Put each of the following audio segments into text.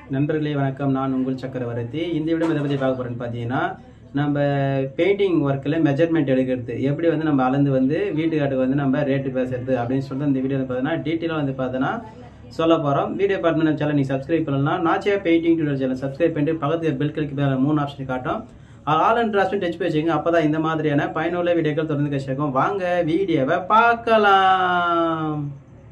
நண்பர்களே வணக்கம் நான் உங்கள் சக்கரவர்த்தி இந்த வீடியோ எதை பற்றி பார்க்க போகிறேன்னு பார்த்தீங்கன்னா நம்ம பெயிண்டிங் ஒர்க்கில் மெஜர்மெண்ட் எடுக்கிறது எப்படி வந்து நம்ம அளந்து வந்து வீட்டுக்காட்டுக்கு வந்து நம்ம ரேட்டு பேசுறது அப்படின்னு சொல்லிட்டு இந்த வீடியோ பார்த்தீங்கன்னா டீட்டெயிலாக வந்து பார்த்தோன்னா சொல்ல போகிறோம் வீடியோ பார்த்து நம்ம சேனல் நீங்கள் சப்ஸ்கிரைப் பண்ணலாம் Nachiya painting tutor channel subscribe பண்ணிட்டு பக்கத்தில் பெல் கிளிக் மேலே மூணு ஆப்ஷன் காட்டும் ஆல் அண்ட் ட்ராஸ்ட் டச் வச்சுங்க அப்போ தான் இந்த மாதிரியான பயனுள்ள வீடியோக்கள் தொடர்ந்து கஷ்டம் வாங்க வீடியோவை பார்க்கலாம்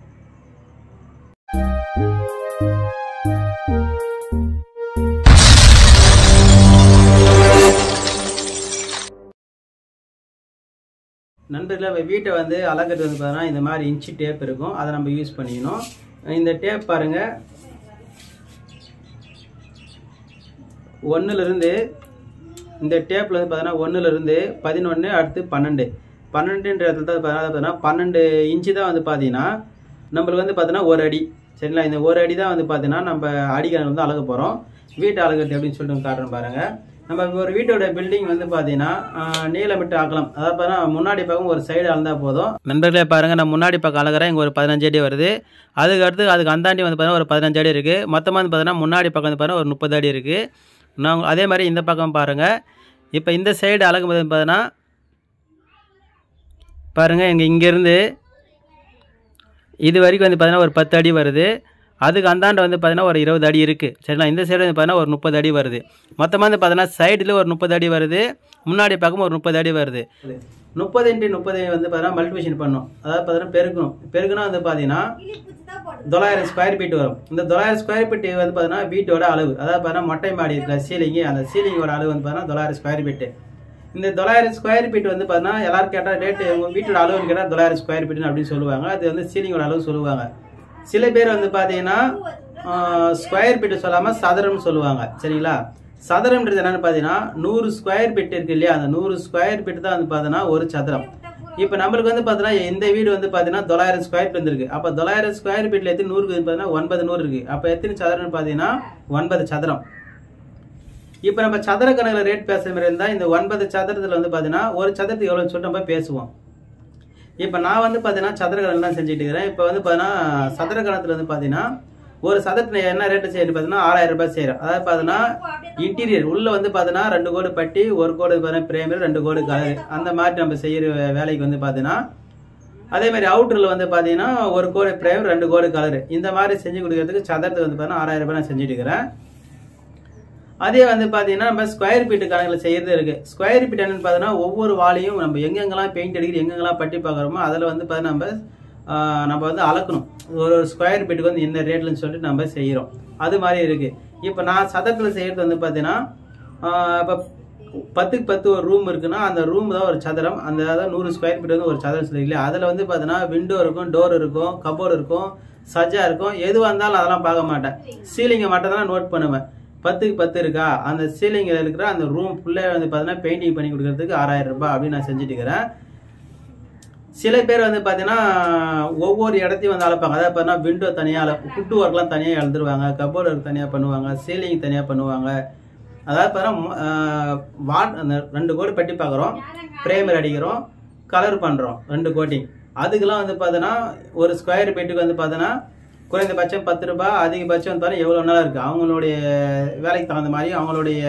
நண்பர்களே நம்ம வீட்டை வந்து அலங்கிறது வந்து பார்த்தீங்கன்னா இந்த மாதிரி இன்ச்சு டேப் இருக்கும் அதை நம்ம யூஸ் பண்ணிக்கணும் இந்த டேப் பாருங்க ஒன்றுலேருந்து இந்த டேப்பில் வந்து பார்த்தீங்கன்னா ஒன்றுலேருந்து பதினொன்று அடுத்து பன்னெண்டு பன்னெண்டுன்ற இடத்துல தான் பார்த்தீங்கன்னா பன்னெண்டு இன்ச்சு தான் வந்து பார்த்தீங்கன்னா நம்மளுக்கு வந்து பார்த்தீங்கன்னா ஒரு அடி சரிங்களா இந்த ஒரு அடி தான் வந்து பார்த்தீங்கன்னா நம்ம அடிக்கணக்கு வந்து அழக போகிறோம் வீட்டை அழகிறது எப்படின்னு சொல்லிட்டு காட்டுறேன் பாருங்கள் நம்ம ஒரு வீட்டோட பில்டிங் வந்து பார்த்தீங்கன்னா நீளமிட்டு ஆக்கலாம் அதாவது பார்த்தீங்கன்னா முன்னாடி பக்கம் ஒரு சைடு அளந்தால் போதும் நண்பர்களே பாருங்கள் நான் முன்னாடி பக்கம் அழகிறேன் இங்கே ஒரு பதினஞ்சு அடி வருது அதுக்கு அடுத்து அதுக்கு அந்தாண்டி வந்து பார்த்தீங்கன்னா ஒரு பதினஞ்சு அடி இருக்குது மொத்தமாக வந்து பார்த்தீங்கன்னா முன்னாடி பக்கம் வந்து பார்த்தீங்கன்னா ஒரு முப்பது அடி இருக்குது நான் அதே மாதிரி இந்த பக்கம் பாருங்கள் இப்போ இந்த சைடு அழகும் போது பார்த்தீங்கன்னா பாருங்கள் இங்கே இங்கேருந்து இது வரைக்கும் வந்து பார்த்தீங்கன்னா ஒரு பத்து அடி வருது அதுக்கு அந்தாண்ட வந்து பார்த்தீங்கன்னா ஒரு இருபது அடி இருக்குது சரிங்களா இந்த சைடு வந்து பார்த்தீங்கன்னா ஒரு முப்பது அடி வருது மொத்தமாக வந்து பார்த்தீங்கன்னா சைடில் ஒரு முப்பது அடி வருது முன்னாடி பக்கம் ஒரு முப்பது அடி வருது முப்பது இன்ட்டு முப்பது வந்து பார்த்தீங்கன்னா மல்டிபிகேஷன் பண்ணும் அதாவது பார்த்தீங்கன்னா பெருக்கணும் பெருக்குனா வந்து பார்த்தீங்கன்னா தொள்ளாயிரம் ஸ்கொயர் ஃபீட் வரும் இந்த தொள்ளாயிரம் ஸ்கொயர் ஃபீட் வந்து பார்த்தீங்கன்னா வீட்டோட அளவு அதாவது பார்த்தீங்கன்னா மொட்டை மாடி இருக்கிற சீலிங்கு அந்த சீலிங்கோட அளவு வந்து பார்த்தீங்கன்னா தொள்ளாயிரம் ஸ்கொயர் ஃபீட்டு இந்த தொள்ளாயிரம் ஸ்கொயர் ஃபீட் வந்து பார்த்தீங்கன்னா எல்லாரும் கேட்டால் ரேட்டு உங்கள் வீட்டோட அளவுன்னு கேட்டால் தொள்ளாயிரம் ஸ்கொயர் ஃபீட்னு அப்படின்னு சொல்லுவாங்க அது வந்து சீலிங்கோட அளவு சொல்லுவாங்க சில பேர் வந்து பார்த்தீங்கன்னா ஸ்கொயர் ஃபீட்டு சொல்லாமல் சதுரம்னு சொல்லுவாங்க சரிங்களா சதுரம்ன்றது என்னன்னு பார்த்தீங்கன்னா நூறு ஸ்கொயர் ஃபீட் இருக்கு இல்லையா அந்த நூறு ஸ்கொயர் ஃபீட் தான் வந்து பார்த்தீங்கன்னா ஒரு சதுரம் இப்போ நம்மளுக்கு வந்து பார்த்தீங்கன்னா இந்த வீடு வந்து பார்த்தீங்கன்னா தொள்ளாயிரம் ஸ்கொயர் ஃபீட் இருக்கு அப்போ தொள்ளாயிரம் ஸ்கொயர் ஃபீட்டில் எத்தனை நூறு பார்த்தீங்கன்னா ஒன்பது நூறு இருக்கு அப்போ எத்தனை சதுரம்னு பார்த்தீங்கன்னா ஒன்பது சதுரம் இப்போ நம்ம சதுர கணக்கில் ரேட் பேசுகிற மாதிரி இருந்தால் இந்த ஒன்பது சதுரத்தில் வந்து பார்த்தீங்கன்னா ஒரு சதுரத்துக்கு எவ்வளோன்னு சொல்லிட்டு நம்ம பேசுவோம் இப்போ நான் வந்து பார்த்தீங்கன்னா சதுர கணக்கு தான் செஞ்சுட்டு இருக்கிறேன் இப்போ வந்து பார்த்தீங்கன்னா சதுர கணத்தில் வந்து பார்த்தீங்கன்னா ஒரு சதுரத்தில் என்ன ரேட்டு செய்யணும் பார்த்தீங்கன்னா ஆறாயிரம் ரூபாய் செய்கிறோம் அதாவது பார்த்தீங்கன்னா இன்டீரியர் உள்ளே வந்து பார்த்தீங்கன்னா ரெண்டு கோடு பட்டி ஒரு கோடு பார்த்தீங்கன்னா பிரேமர் ரெண்டு கோடு கலர் அந்த மாதிரி நம்ம செய்கிற வேலைக்கு வந்து பார்த்தீங்கன்னா அதே மாதிரி அவுட்டரில் வந்து பார்த்தீங்கன்னா ஒரு கோடு பிரேம் ரெண்டு கோடு கலர் இந்த மாதிரி செஞ்சு கொடுக்கறதுக்கு சதுரத்துக்கு வந்து பார்த்தீங்கன்னா ஆறாயிரம் ரூபாய் நான் செஞ்சுட்டு இருக்கிறேன் அதே வந்து பார்த்தீங்கன்னா நம்ம ஸ்கொயர் ஃபீட்டு கணக்கில் செய்யறது இருக்கு ஸ்கொயர் ஃபீட் என்னன்னு பார்த்தீங்கன்னா ஒவ்வொரு வாலையும் நம்ம எங்கெங்கெல்லாம் பெயிண்ட் அடிக்கிற எங்கெங்கெல்லாம் பட்டி பார்க்குறோமோ அதில் வந்து பார்த்தீங்கன்னா நம்ம நம்ம வந்து அளக்கணும் ஒரு ஒரு ஸ்கொயர் ஃபீட்டுக்கு வந்து இந்த ரேட்லன்னு சொல்லிட்டு நம்ம செய்கிறோம் அது மாதிரி இருக்கு இப்போ நான் சதத்தில் செய்கிறது வந்து பார்த்தீங்கன்னா இப்போ பத்துக்கு பத்து ஒரு ரூம் இருக்குன்னா அந்த ரூம் தான் ஒரு சதுரம் அந்த அதாவது நூறு ஸ்கொயர் ஃபீட் வந்து ஒரு சதுரம் சொல்லிக்கல அதில் வந்து பார்த்தீங்கன்னா விண்டோ இருக்கும் டோர் இருக்கும் கபோர்டு இருக்கும் சஜ்ஜா இருக்கும் எதுவாக இருந்தாலும் அதெல்லாம் பார்க்க மாட்டேன் சீலிங்கை மட்டும் தான் நோட் பண்ணுவேன் பத்துக்கு பத்து இருக்கா அந்த சீலிங்கில் இருக்கிற அந்த ரூம் ஃபுல்லாக வந்து பார்த்தீங்கன்னா பெயிண்டிங் பண்ணி கொடுக்கறதுக்கு ஆறாயிரம் ரூபாய் அப்படின்னு நான் செஞ்சுட்டு இருக்கிறேன் சில பேர் வந்து பார்த்தீங்கன்னா ஒவ்வொரு இடத்தையும் வந்து அளப்பாங்க அதாவது பார்த்தீங்கன்னா விண்டோ தனியாக அள குட்டு ஒர்க்லாம் தனியாக எழுதுருவாங்க கபோர்டு ஒர்க் தனியாக பண்ணுவாங்க சீலிங் தனியாக பண்ணுவாங்க அதாவது பார்த்தீங்கன்னா வாட் அந்த ரெண்டு கோடு பட்டி பார்க்குறோம் பிரேமர் அடிக்கிறோம் கலர் பண்ணுறோம் ரெண்டு கோட்டிங் அதுக்கெல்லாம் வந்து பார்த்தீங்கன்னா ஒரு ஸ்கொயர் ஃபீட்டுக்கு வந்து பார்த்தீங்கன்னா குறைந்தபட்சம் பத்து ரூபாய் அதிகபட்சம் வந்து பாருங்க எவ்வளோ நாளாக இருக்குது அவங்களுடைய வேலைக்கு தகுந்த மாதிரி அவங்களுடைய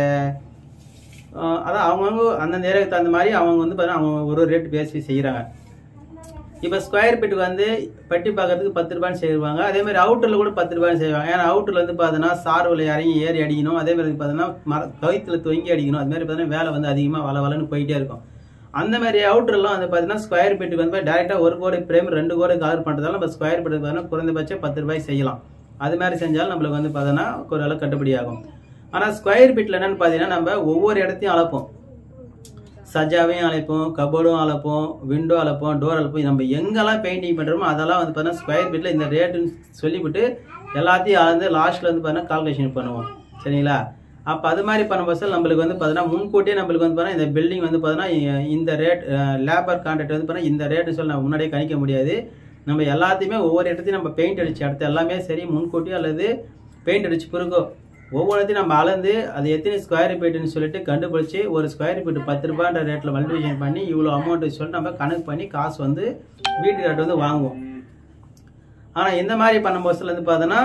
அதான் அவங்கவுங்க அந்தந்த ஏரியாவுக்கு தகுந்த மாதிரி அவங்க வந்து பார்த்தீங்கன்னா அவங்க ஒரு ரேட் பேசி செய்கிறாங்க இப்போ ஸ்கொயர் ஃபீட்டுக்கு வந்து பட்டி பார்க்கறதுக்கு பத்து ரூபான்னு செய்வாங்க அதே மாதிரி அவுட்டரில் கூட பத்து ரூபான்னு செய்வாங்க ஏன்னா அவுட்டரில் வந்து பார்த்தீங்கன்னா சார்வில் இறங்கி ஏறி அடிக்கணும் அதே மாதிரி பார்த்தீங்கன்னா மர கவித்தில் தொங்கி அடிக்கணும் அது மாதிரி பார்த்தீங்கன்னா வேலை வந்து அதிகமாக வள வளன்னு போயிட்டே இருக்கும் அந்த மாதிரி அவுட்டர்லாம் வந்து பார்த்தீங்கன்னா ஸ்கொயர் ஃபீட்டுக்கு வந்து டேரெக்டாக ஒரு கோடி பிரேம் ரெண்டு கோடி கவர் பண்ணுறதால நம்ம ஸ்கொயர் ஃபீட்டுக்கு பார்த்தீங்கன்னா குறைந்தபட்சம் பத்து ரூபாய் செய்யலாம் அது மாதிரி செஞ்சாலும் நம்மளுக்கு வந்து பார்த்தீங்கன்னா ஒரு அளவு கட்டுப்படி ஆகும் ஆனால் ஸ்கொயர் ஃபீட்டில் என்னன்னு பார்த்தீங்கன்னா நம்ம ஒவ்வொரு இடத்தையும் அளப்போம் சஜாவையும் அழைப்போம் கபோர்டும் அழைப்போம் விண்டோ அழைப்போம் டோர் அழைப்போம் நம்ம எங்கெல்லாம் பெயிண்டிங் பண்ணுறோமோ அதெல்லாம் வந்து பார்த்தீங்கன்னா ஸ்கொயர் ஃபீட்டில் இந்த ரேட்டுன்னு சொல்லிவிட்டு எல்லாத்தையும் அளந்து லாஸ்ட்டில் வந்து பார்த்தீங்கன்னா கால்குலேஷன் பண்ணுவோம் சரிங்களா அப்போ அது மாதிரி பண்ணும்போது நம்மளுக்கு வந்து பார்த்தீங்கன்னா முன்கூட்டியே நம்மளுக்கு வந்து பார்த்தீங்கன்னா இந்த பில்டிங் வந்து பார்த்தீங்கன்னா இந்த ரேட் லேபர் கான்ட்ராக்ட் வந்து பார்த்தீங்கன்னா இந்த ரேட்டு சொல்லி நம்ம முன்னாடியே கணிக்க முடியாது நம்ம எல்லாத்தையுமே ஒவ்வொரு இடத்தையும் நம்ம பெயிண்ட் அடிச்ச இடத்த எல்லாமே சரி முன்கூட்டியே அல்லது பெயிண்ட் அடிச்சு பிறகோ ஒவ்வொன்றத்தையும் நம்ம அளந்து அது எத்தனை ஸ்கொயர் ஃபீட்டுன்னு சொல்லிட்டு கண்டுபிடிச்சி ஒரு ஸ்கொயர் ஃபீட் பத்து ரூபான்ற ரேட்டில் மல்டிபிகேஷன் பண்ணி இவ்வளோ அமௌண்ட்டு சொல்லிட்டு நம்ம கணக்கு பண்ணி காசு வந்து வீட்டுக்கார்ட்ட வந்து வாங்குவோம் ஆனால் இந்த மாதிரி பண்ணும்போது வந்து பார்த்தோன்னா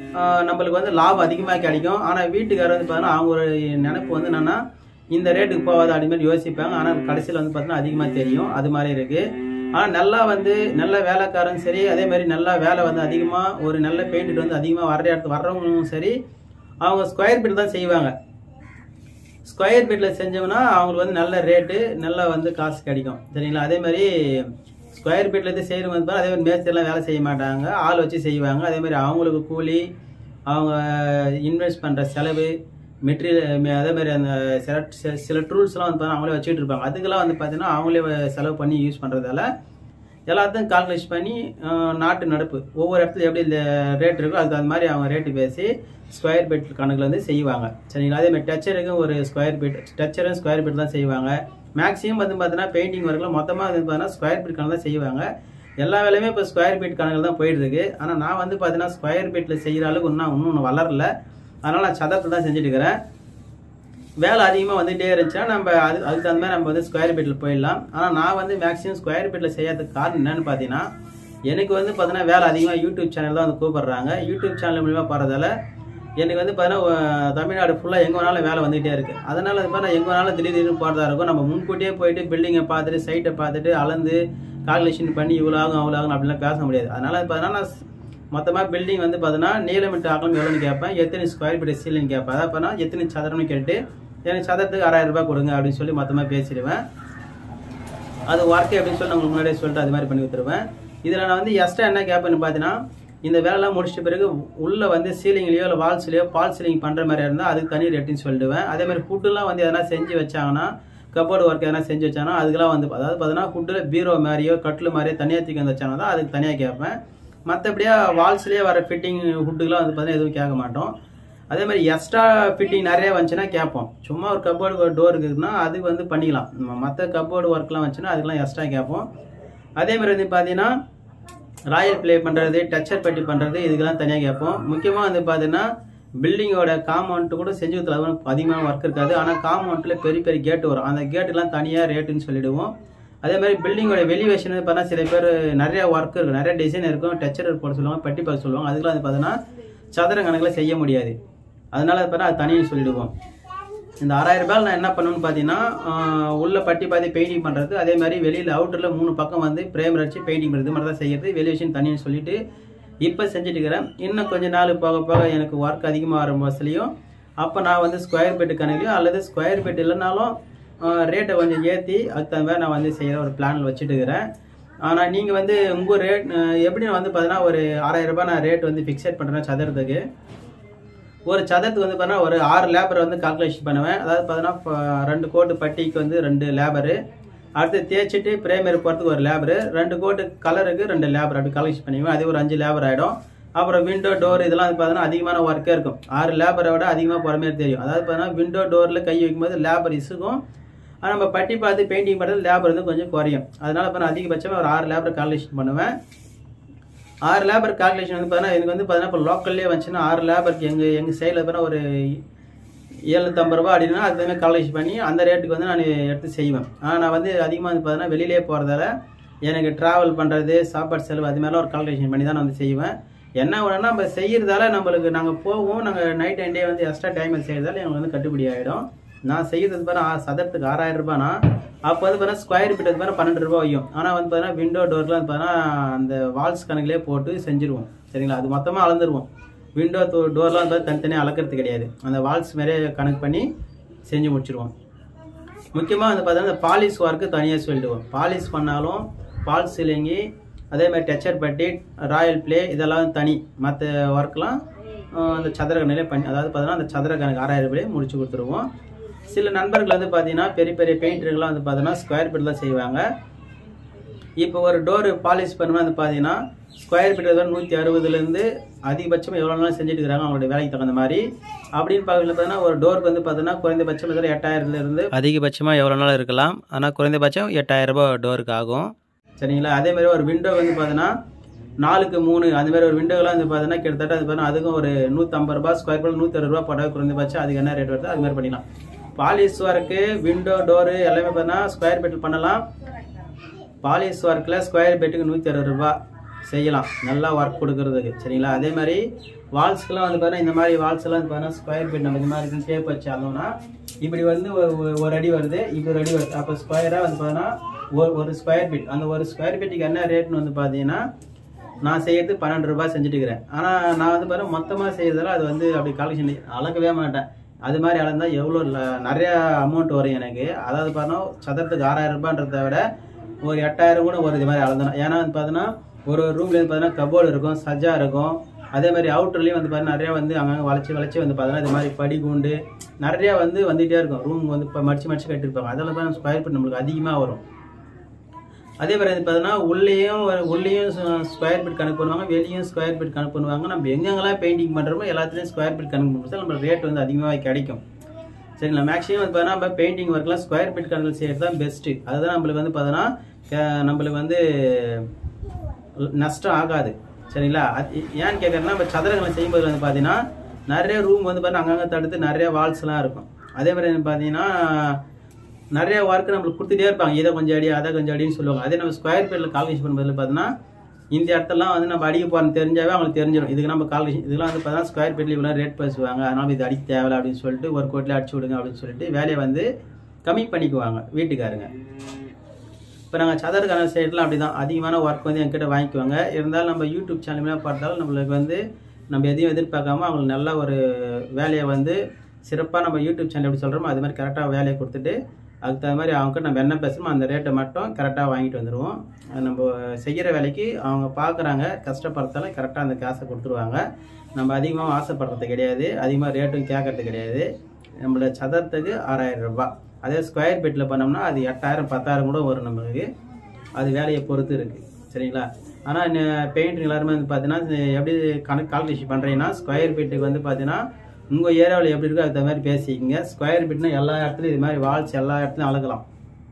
ஆஹ் நம்மளுக்கு வந்து லாபம் அதிகமாக கிடைக்கும் ஆனால் வீட்டுக்காரர் வந்து பார்த்தீங்கன்னா அவங்க ஒரு நினைப்பு வந்து என்னன்னா இந்த ரேட்டுக்கு போகாது அப்படி மாதிரி யோசிப்பாங்க ஆனால் கடைசியில் வந்து பார்த்தீங்கன்னா அதிகமாக தெரியும் அது மாதிரி இருக்குது ஆனால் நல்லா வந்து நல்ல வேலைக்காரன் சரி அதே மாதிரி நல்லா வேலை வந்து அதிகமாக ஒரு நல்ல பெயிண்ட் வந்து அதிகமாக வர்ற இடத்து வர்றவங்களும் சரி அவங்க ஸ்கொயர் ஃபீட் தான் செய்வாங்க ஸ்கொயர் ஃபீட்டில் செஞ்சோம்னா அவங்களுக்கு வந்து நல்ல ரேட்டு நல்லா வந்து காசு கிடைக்கும் சரிங்களா அதே மாதிரி ஸ்கொயர் ஃபீட்டில் இருந்து செய்கிறவங்க வந்து பாத்தா, அதே மாதிரி மேஸ்திரிலாம் வேலை செய்ய மாட்டாங்க ஆள் வச்சு செய்வாங்க அதே மாதிரி அவங்களுக்கு கூலி அவங்க இன்வெஸ்ட் பண்ணுற செலவு மெட்டீரியல் அதே மாதிரி அந்த சில சில- சில டூல்ஸ்லாம் வந்து பார்த்தீங்கன்னா அவங்களே வச்சுட்டு இருப்பாங்க அதுக்கெல்லாம் வந்து பார்த்தீங்கன்னா அவங்களே வ- செலவு பண்ணி யூஸ் பண்ணுறதால எல்லாத்தையும் கால்குலேட் பண்ணி அஹ், நாட்டு நடப்பு ஒவ்வொரு இடத்துல எப்படி இந்த ரேட் இருக்கோ அதுக்கு அந்த மாதிரி அவங்க ரேட்டு பேசி ஸ்கொயர் ஃபீட் கணக்கில் வந்து செய்வாங்க சரிங்களா அதே மாதிரி டச்சருக்கும் ஒரு ஸ்கொயர் ஃபீட் டச்சரும் ஸ்கொயர் ஃபீட் தான் செய்வாங்க மேக்ஸிமம் வந்து பார்த்தீங்கன்னா பெயிண்டிங் ஒர்க்கில் மொத்தமாக வந்து பார்த்தீங்கன்னா ஸ்கொயர் ஃபீட் கணக்கு தான் செய்வாங்க எல்லா வேலையுமே இப்போ ஸ்கொயர் ஃபீட் கணக்கில் தான் போயிட்டு இருக்கு ஆனால் நான் வந்து பார்த்தீங்கன்னா ஸ்கொயர் ஃபீட்டில் செய்கிற அளவுக்கு இன்னும் இன்னும் வளரல அதனால் நான் சதத்தில் தான் செஞ்சுட்டு இருக்கிறேன் வேலை அதிகமாக வந்துகிட்டே இருந்துச்சுன்னா நம்ம அது அதுக்கு தகுந்த மாதிரி நம்ம வந்து ஸ்கொயர் ஃபீட்டில் போயிடலாம் ஆனால் நான் வந்து மேக்ஸிமம் ஸ்கொயர் ஃபீட்டில் செய்யாததுக்கு காரணம் என்னன்னு பார்த்தீங்கன்னா எனக்கு வந்து பார்த்தீங்கன்னா வேலை அதிகமாக யூடியூப் சேனல் தான் வந்து கூப்பிடுறாங்க யூடியூப் சேனல் மூலிமா போகிறதால எனக்கு வந்து பார்த்தீங்கன்னா அஹ், தமிழ்நாடு ஃபுல்லாக எங்கே வேணாலும் வேலை வந்துகிட்டே இருக்குது அதனால் வந்து பார்த்தீங்கன்னா எங்கே வேணாலும் திடீர் திடீர்னு போகிறதா இருக்கும் நம்ம முன்கூட்டியே போயிட்டு பில்டிங்கை பார்த்துட்டு சைட்டை பார்த்துட்டு அளந்து கால்குலேஷன் பண்ணி இவ்வளோ ஆகும் அவ்வளோ ஆகும் அப்படிலாம் பேச முடியாது அதனால் பார்த்தீங்கன்னா நான் மொத்தமாக பில்டிங் வந்து பார்த்தீங்கன்னா நீளம் மீட்டர் அகலம் எவ்வளோன்னு கேட்பேன் எத்தனை ஸ்கொயர் ஃபீட் சீலிங் கேட்பேன் அதான் பார்த்தா எத்தனை சதுரம்னு கேட்டு எனக்கு சதுரத்துக்கு ஆறாயிரம் ரூபாய் கொடுங்க அப்படின்னு சொல்லி மொத்தமாக பேசிடுவேன் அது ஒர்க் அப்படின்னு சொல்லி நான் உங்களுக்கு முன்னாடியே சொல்லிட்டு அது மாதிரி பண்ணி கொடுத்துருவேன் இதில் நான் வந்து எக்ஸ்ட்ரா என்ன கேட்பேன்னு பார்த்தீங்கன்னா இந்த வேலைலாம் முடிச்சிட்ட பிறகு உள்ளே வந்து சீலிங்லேயோ இல்லை வால்ஸ்லேயோ பால் சீலிங் பண்ணுற மாதிரி இருந்தால் அதுக்கு தனி ரேட்டுன்னு சொல்லிடுவேன் அதே மாதிரி ஃபுட்டுலாம் வந்து எதனா செஞ்சு வச்சாங்கன்னா கபோர்டு ஒர்க் எதனா செஞ்சு வச்சாங்கன்னா அதுக்கெல்லாம் வந்து அதாவது பார்த்தீங்கன்னா ஃபுட்டில் பீரோ மாதிரியோ கட்டில் மாதிரியோ தனியாக தூக்கி வந்து வச்சாங்கன்னா தான் அதுக்கு தனியாக கேட்பேன் மற்றபடியா வால்ஸ்லேயே வர ஃபிட்டிங் ஃபுட்டுக்கெலாம் வந்து பார்த்தீங்கன்னா எதுவும் கேட்க மாட்டோம் அதே மாதிரி எக்ஸ்ட்ரா ஃபிட்டிங் நிறைய வந்துச்சுன்னா கேட்போம் சும்மா ஒரு கபோர்டு ஒரு டோர் இருக்குதுன்னா அதுக்கு வந்து பண்ணிக்கலாம் மற்ற கபோர்டு ஒர்க்லாம் வந்துச்சுன்னா அதுக்கெல்லாம் எக்ஸ்ட்ரா கேட்போம் அதே மாதிரி வந்து பார்த்தீங்கன்னா ராயல் ப்ளே பண்ணுறது டச்சர் பட்டி பண்ணுறது இதுக்கெல்லாம் தனியாக கேட்போம் முக்கியமாக வந்து பார்த்தீங்கன்னா பில்டிங்கோட காம்பவுண்ட் கூட செஞ்சு கொடுத்துல அதிகமாக ஒர்க் இருக்காது ஆனால் காம்பவுண்டில் பெரிய பெரிய கேட்டு வரும் அந்த கேட்டுலாம் தனியாக ரேட்டுன்னு சொல்லிடுவோம் அதே மாதிரி பில்டிங்கோட வெளிவேஷன் வந்து பார்த்தா சில பேர் நிறைய ஒர்க் இருக்கும் நிறைய டிசைன் இருக்கும் டச்சர் போட சொல்லுவாங்க பட்டி பார்க்க சொல்லுவாங்க அதுக்கெல்லாம் வந்து பார்த்தீங்கன்னா சதுர கணக்கில் செய்ய முடியாது அதனால அது பார்த்தா அது தனியாக சொல்லிடுவோம் இந்த ஆறாயிரம் ரூபாய் நான் என்ன பண்ணுவேன்னு பார்த்தீங்கன்னா ஆஹ், உள்ள பட்டி பாதி பெயிண்டிங் பண்ணுறது அதே மாதிரி வெளியில் அவுட்டரில் மூணு பக்கம் வந்து பிரேமர் வச்சு பெயிண்டிங் பண்ணுறது மாதிரி தான் செய்யறது வெளிவேஷன் தனின்னு சொல்லிட்டு இப்போ செஞ்சுட்டு இருக்கிறேன் இன்னும் கொஞ்ச நாள் போக போக எனக்கு ஒர்க் அதிகமாக வரும் பஸ்லையும் அப்போ நான் வந்து ஸ்கொயர் ஃபீட் கணக்குலையும் அல்லது ஸ்கொயர் ஃபீட் இல்லைனாலும் ரேட்டை கொஞ்சம் ஏற்றி அதுக்கு தகுந்த மாதிரி நான் வந்து செய்கிற ஒரு பிளானில் வச்சுட்டு இருக்கிறேன் ஆனால் நீங்கள் வந்து உங்கள் ரேட் எப்படி நான் வந்து பார்த்தீங்கன்னா ஒரு ஆறாயிரம் ரூபாய் நான் ரேட் வந்து ஃபிக்ஸட் பண்ணுறேன் சதுரத்துக்கு ஒரு சதத்துக்கு வந்து பார்த்தீங்கன்னா ஒரு ஆறு லேபரை வந்து கால்குலேஷன் பண்ணுவேன் அதாவது பார்த்தீங்கன்னா இப்போ ரெண்டு கோட்டு பட்டிக்கு வந்து ரெண்டு லேபரு அடுத்து தேய்ச்சிட்டு பிரேமரி போகிறதுக்கு ஒரு லேபரு ரெண்டு கோட்டு கலருக்கு ரெண்டு லேபர் அப்படி கால்குலேஷன் பண்ணிக்குவேன் அதே ஒரு அஞ்சு லேபர் ஆகிடும் அப்புறம் விண்டோ டோர் இதெல்லாம் வந்து பார்த்தீங்கன்னா அதிகமான ஒர்க்கே இருக்கும் ஆறு லேபரை விட அதிகமாக போகிற மாதிரி தெரியும் அதாவது பார்த்தீங்கன்னா விண்டோ டோரில் கை வைக்கும்போது லேபர் இசுக்கும் ஆனால் நம்ம பட்டி பார்த்து பெயிண்டிங் பண்ணுறது லேபர் வந்து கொஞ்சம் குறையும் அதனால இப்போ நான் அதிகபட்சமாக ஒரு ஆறு லேபர் கால்குலேஷன் பண்ணுவேன் ஆறு லேபர் கால்குலேஷன் வந்து பார்த்தீங்கன்னா எனக்கு வந்து பார்த்தீங்கன்னா இப்போ லோக்கல்லே வந்துச்சுன்னா ஆறு லேபருக்கு எங்கள் எங்கள் சைடில் பார்த்தீங்கன்னா ஒரு ஏழுநூற்றம்பது ரூபா அப்படின்னா அதுமாதிரி கால்குலேஷன் பண்ணி அந்த ரேட்டுக்கு வந்து நான் எடுத்து செய்வேன் ஆனால் நான் வந்து அதிகமாக வந்து பார்த்தீங்கன்னா வெளியிலே போகிறதால எனக்கு ட்ராவல் பண்ணுறது சாப்பாடு செலவு அது மாதிரிலாம் ஒரு கால்குலேஷன் பண்ணி தான் நான் வந்து செய்வேன் என்ன ஒன்றுனா நம்ம செய்கிறதால நம்மளுக்கு நாங்கள் போவோம் நாங்கள் நைட் அண்ட் டே வந்து எக்ஸ்ட்ரா டைம் செய்கிறதால எனக்கு வந்து கட்டுப்படி ஆகிடும் நான் செய்கிறது பாரு சதத்துக்கு ஆறாயிரம் ரூபாய்னா அப்போ வந்து பார்த்தீங்கன்னா ஸ்கொயர் ஃபீட் வந்து பார்த்தீங்கன்னா பன்னெண்டு ரூபா வையும் ஆனால் வந்து பார்த்தீங்கன்னா விண்டோ டோர்லாம் வந்து பார்த்தீங்கன்னா அந்த வால்ஸ் கணக்கிலே போட்டு செஞ்சுருவோம் சரிங்களா அது மொத்தமாக அளந்துருவோம் விண்டோ டோர்லாம் வந்து தனித்தனியாக அளக்கிறது கிடையாது அந்த வால்ஸ் மாதிரியே கணக்கு பண்ணி செஞ்சு முடிச்சிருவோம் முக்கியமாக வந்து பார்த்தீங்கன்னா இந்த பாலிஷ் ஒர்க்கு தனியாக சொல்லிடுவோம் பாலிஷ் பண்ணாலும் பால் சீலிங்கி அதே மாதிரி டச்சர் பட்டி ராயல் ப்ளே இதெல்லாம் தனி மற்ற ஒர்க்லாம் அந்த சதுர கணக்கிலே பண்ணி அதாவது பார்த்தீங்கன்னா அந்த சதுர கணக்கு ஆறாயிரம் ரூபாய் முடிச்சு கொடுத்துருவோம் சில நண்பர்கள் வந்து பார்த்தீங்கன்னா பெரிய பெரிய பெயிண்டர்கள்லாம் வந்து பார்த்தீங்கன்னா ஸ்கொயர் ஃபீட் தான் செய்வாங்க இப்போ ஒரு டோர் பாலிஷ் பண்ணணும்னா வந்து பார்த்தீங்கன்னா ஸ்கொயர் ஃபீட் வந்து நூற்றி அறுபதுலேருந்து அதிகபட்சம் எவ்வளோ நாள் செஞ்சுட்டு இருக்கிறாங்க அவங்களுடைய வேலைக்கு தகுந்த மாதிரி அப்படின்னு பார்க்கல பார்த்தீங்கன்னா ஒரு டோருக்கு வந்து பார்த்தீங்கன்னா குறைந்தபட்சம் வந்து எட்டாயிரத்துலேருந்து அதிகபட்சமாக எவ்வளோ நாள் இருக்கலாம் ஆனால் குறைந்தபட்சம் எட்டாயிரம் ரூபாய் டோருக்கு ஆகும் சரிங்களா அதே மாதிரி ஒரு விண்டோ வந்து பார்த்தீங்கன்னா நாலுக்கு மூணு அந்த மாதிரி ஒரு விண்டோலாம் வந்து பார்த்தீங்கன்னா கிட்டத்தட்ட அது பார்த்தீங்கன்னா அதுக்கும் ஒரு நூற்றம்பது ரூபா ஸ்கொயர் ஃபீட் நூற்றி அறுபது ரூபா போட்டால் குறைந்தபட்சம் அதுக்கு என்ன ரேட் வருதோ அது மாதிரி பண்ணிக்கலாம் பாலிஷ் ஒர்க்கு விண்டோ டோரு எல்லாமே பார்த்தீங்கன்னா ஸ்கொயர் ஃபீட்டில் பண்ணலாம் பாலிஷ் ஒர்க்கில் ஸ்கொயர் ஃபீட்டுக்கு நூற்றி அறுபது ரூபா செய்யலாம் நல்லா ஒர்க் கொடுக்கறதுக்கு சரிங்களா அதே மாதிரி வால்ஸ்க்கெலாம் வந்து பார்த்தீங்கன்னா இந்த மாதிரி வால்ஸ் எல்லாம் வந்து பார்த்தீங்கன்னா ஸ்கொயர் ஃபீட் நம்ம இந்த மாதிரி டேப் வச்சு அளந்தோம்னா இப்படி வந்து ஒரு ஒரு- ஒரு அடி வருது இப்படி ஒரு அடி வருது அப்போ ஸ்கொயராக வந்து பார்த்தீங்கன்னா ஒரு ஒரு ஸ்கொயர் ஃபீட் அந்த ஒரு ஸ்கொயர் ஃபீட்டுக்கு என்ன ரேட்னு வந்து பார்த்தீங்கன்னா நான் செய்யறது பன்னெண்டு ரூபாய் செஞ்சுட்டு இருக்கிறேன் ஆனால் நான் வந்து பாருங்க மொத்தமாக செய்யறதால அது வந்து அப்படி கால்குலேஷன் அளக்கவே மாட்டேன் அது மாதிரி அளந்தா எவ்வளோ ல- நிறைய அமௌண்ட் வரும் எனக்கு அதாவது பார்த்தோன்னா சதுரத்துக்கு ஆறாயிரம் ரூபான்றதை விட ஒரு எட்டாயிரம் கூட ஒரு இது மாதிரி அளந்தோம் ஏன்னா வந்து பார்த்தீங்கன்னா ஒரு ஒரு ரூம்ல வந்து பார்த்தீங்கன்னா கபோர்டு இருக்கும் சஜ்ஜா இருக்கும் அதே மாதிரி அவுட்டர்லேயும் வந்து பார்த்தீங்கன்னா நிறைய வந்து அங்கங்கே வளைச்சி வளைச்சி வந்து பார்த்தீங்கன்னா இது மாதிரி படி கூண்டு நிறைய வந்து வந்துகிட்டே இருக்கும் ரூம் வந்து இப்போ மடிச்சு மடிச்சு கட்டியிருப்பாங்க அதெல்லாம் தான் ஸ்கொயர் ஃபீட் நம்மளுக்கு அதிகமாக வரும் அதே மாதிரி வந்து பார்த்தீங்கன்னா உள்ளேயும் ஒரு- உள்ளேயும் ஸ்கொயர் ஃபீட் கணக்கு பண்ணுவாங்க வெளியும் ஸ்கொயர் ஃபீட் கணக்கு பண்ணுவாங்க நம்ம எங்கெங்கெல்லாம் பெயிண்டிங் பண்ணுறோமோ எல்லாத்துலேயும் ஸ்கொயர் ஃபீட் கணக்கு பண்ணுறது நம்ம ரேட் வந்து அதிகமாக கிடைக்கும் சரிங்களா மேக்ஸிமம் வந்து பார்த்தீங்கன்னா நம்ம பெயிண்டிங் ஒர்க்லாம் ஸ்கொயர் ஃபீட் கணக்கு செய்கிறது தான் பெஸ்ட்டு அதுதான் நம்மளுக்கு வந்து பார்த்தீங்கன்னா அஹ், நம்மளுக்கு வந்து நஷ்டம் ஆகாது சரிங்களா அது ஏன்னு கேட்குறேன்னா நம்ம சதுரங்களை செய்யும்போது வந்து பார்த்தீங்கன்னா நிறைய ரூம் வந்து பார்த்தீங்கன்னா அங்கங்கே தடுத்து நிறைய வால்ஸ்லாம் இருக்கும் அதே மாதிரி வந்து பார்த்தீங்கன்னா நிறைய ஒர்க் நம்மளுக்கு கொடுத்துட்டே இருப்பாங்க இதை கொஞ்சம் அடி அதை கொஞ்சம் அடின்னு சொல்லுவாங்க அதே நம்ம ஸ்கொயர் ஃபீட்டில் கால்குலேஷன் பண்ணும்போது பார்த்தீங்கன்னா இந்த இடத்தெல்லாம் வந்து நம்ம அடிக்க போகிறோம் தெரிஞ்சாவே அவங்களுக்கு தெரிஞ்சிடும் இதுக்கு நம்ம கால்குலேஷன் இதெல்லாம் வந்து பார்த்தீங்கன்னா ஸ்கொயர் ஃபீட்டில் இவ்வளோ ரேட் பேசுவாங்க அதனால இது அடிக்க தேவையில்ல அப்படின்னு சொல்லிட்டு ஒரு கோட்டில் அடிச்சு விடுங்க அப்படின்னு சொல்லிட்டு வேலையை வந்து கம்மி பண்ணிக்குவாங்க வீட்டுக்காரங்க இப்போ நாங்கள் சதுரக்கான சைட்லாம் அப்படி தான் அதிகமான ஒர்க் வந்து என்கிட்ட வாங்கிக்குவாங்க இருந்தாலும் நம்ம யூடியூப் சேனல்லாம் பார்த்தாலும் நம்மளுக்கு வந்து நம்ம எதையும் எதிர்பார்க்காம அவங்களுக்கு நல்ல ஒரு வேலையை வந்து சிறப்பாக நம்ம யூடியூப் சேனல் எப்படி சொல்கிறோமோ அது மாதிரி கரெக்டாக வேலையை கொடுத்துட்டு அதுக்கு தகுந்த மாதிரி அவங்க நம்ம என்ன பேசுகிறோமோ அந்த ரேட்டை மட்டும் கரெக்டாக வாங்கிட்டு வந்துடுவோம் அது நம்ம செய்கிற வேலைக்கு அவங்க பார்க்குறாங்க கஷ்டப்படுறதால கரெக்டாக அந்த காசை கொடுத்துருவாங்க நம்ம அதிகமாக ஆசைப்படுறது கிடையாது அதிகமாக ரேட்டும் கேட்கறது கிடையாது நம்மளோட சதுரத்துக்கு ஆறாயிரம் ரூபாய் அதே ஸ்கொயர் ஃபீட்டில் பண்ணோம்னா அது எட்டாயிரம் பத்தாயிரம் கூட வரும் நம்மளுக்கு அது வேலையை பொறுத்து இருக்குது சரிங்களா ஆனால் பெயிண்ட் எல்லாருமே வந்து பார்த்தீங்கன்னா இது எப்படி கணக்கு கால்குலேஷன் பண்ணுறீங்கன்னா ஸ்கொயர் ஃபீட்டுக்கு வந்து பார்த்தீங்கன்னா உங்கள் ஏரியாவில் எப்படி இருக்கோ அதுக்கு தகுந்த மாதிரி பேசிக்கிங்க ஸ்கொயர் ஃபீட்னா எல்லா இடத்துலையும் இது மாதிரி வால்ஸ் எல்லா இடத்துலையும் அளக்கலாம்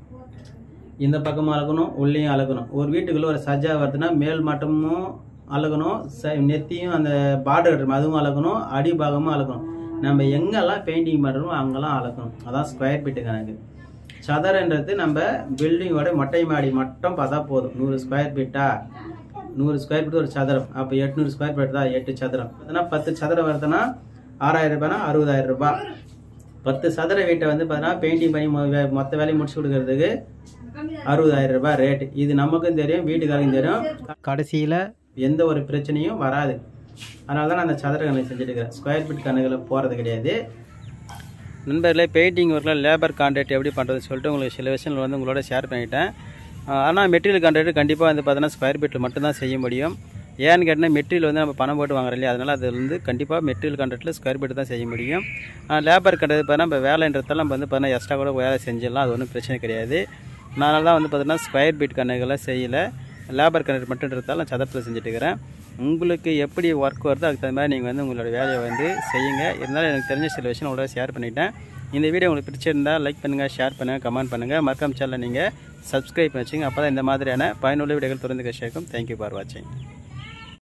இந்த பக்கமும் அளக்கணும் உள்ளேயும் அளக்கணும் ஒரு வீட்டுக்குள்ள ஒரு சஜ்ஜா வருதுன்னா மேல் மட்டமும் அளக்கணும் ச- நெத்தியும் அந்த பார்டர் அதுவும் அளக்கணும் அடிபாகமும் அளக்கணும் நம்ம எங்கெல்லாம் பெயிண்டிங் பண்ணுறோமோ அங்கெல்லாம் அளக்கணும் அதான் ஸ்கொயர் ஃபீட்டு கணக்கு சதுரன்றது நம்ம பில்டிங்கோட மொட்டை மாடி மட்டும் பார்த்தா போதும் நூறு ஸ்கொயர் ஃபீட்டா நூறு ஸ்கொயர் ஃபீட் ஒரு சதுரம் அப்போ எட்நூறு ஸ்கொயர் ஃபீட் தான் எட்டு சதுரம் பார்த்தீங்கன்னா பத்து சதுரம் வருதுன்னா ஆறாயிரம் ரூபாய்னா அறுபதாயிரம் ரூபாய் பத்து சதுர வீட்டை வந்து பார்த்தீங்கன்னா பெயிண்டிங் பண்ணி மொ- வே- மொத்த வேலையும் முடிச்சு கொடுக்கறதுக்கு அறுபதாயிரம் ரூபாய் ரேட் இது நமக்கும் தெரியும் வீட்டுக்காரங்க தெரியும் கடைசியில் எந்த ஒரு பிரச்சனையும் வராது அதனால தான் நான் அந்த சதுர கணக்கு செஞ்சுட்டு இருக்கிறேன் ஸ்கொயர் ஃபீட் கணக்கில் போகிறது கிடையாது நண்பர்களே பெயிண்டிங் ஒர்க்கில் லேபர் கான்ட்ராக்ட் எப்படி பண்ணுறதுன்னு சொல்லிட்டு உங்களுக்கு சில விஷயங்கள் வந்து உங்களோட ஷேர் பண்ணிட்டேன் ஆனால் மெட்டீரியல் கான்ட்ராக்ட் கண்டிப்பாக வந்து பார்த்தீங்கன்னா ஸ்கொயர் ஃபீட்டில் மட்டும்தான் செய்ய முடியும் ஏன்னு கேட்டால் மெட்டீரியல் வந்து நம்ம பணம் போட்டு வாங்குறோம் இல்லையா அதனால் அது வந்து கண்டிப்பாக மெட்டீரியல் கான்ட்ராக்டில் ஸ்கொயர் ஃபீட் தான் செய்ய முடியும் லேபர் கான்ட்ராக்ட் பார்த்தீங்கன்னா நம்ம வேலைன்றதால நம்ம வந்து பார்த்தீங்கன்னா எக்ஸ்ட்ரா கூட வேலை செஞ்சிடலாம் அது ஒன்றும் பிரச்சனை கிடையாது அதனால தான் வந்து பார்த்தீங்கன்னா ஸ்கொயர் ஃபீட் கணக்குகளை செய்யலை லேபர் கணக்கு மட்டும்ன்றதால நான் சதத்தில் செஞ்சுட்டு இருக்கிறேன் உங்களுக்கு எப்படி ஒர்க் வருதோ அதுக்கு தகுந்த மாதிரி நீங்கள் வந்து உங்களோட வேலையை வந்து செய்யுங்க இருந்தாலும் எனக்கு தெரிஞ்ச சில விஷயம் உங்களோட ஷேர் பண்ணிட்டேன் இந்த வீடியோ உங்களுக்கு பிடிச்சிருந்தா லைக் பண்ணுங்கள் ஷேர் பண்ணுங்கள் கமெண்ட் பண்ணுங்கள் மறக்காம சேனலை நீங்கள் சப்ஸ்கிரைப் பண்ணி வச்சுங்க அப்போ தான் இந்த மாதிரியான பயனுள்ள வீடியோகள் தொடர்ந்து கிடைக்கும் தேங்க்யூ ஃபார் வாட்சிங்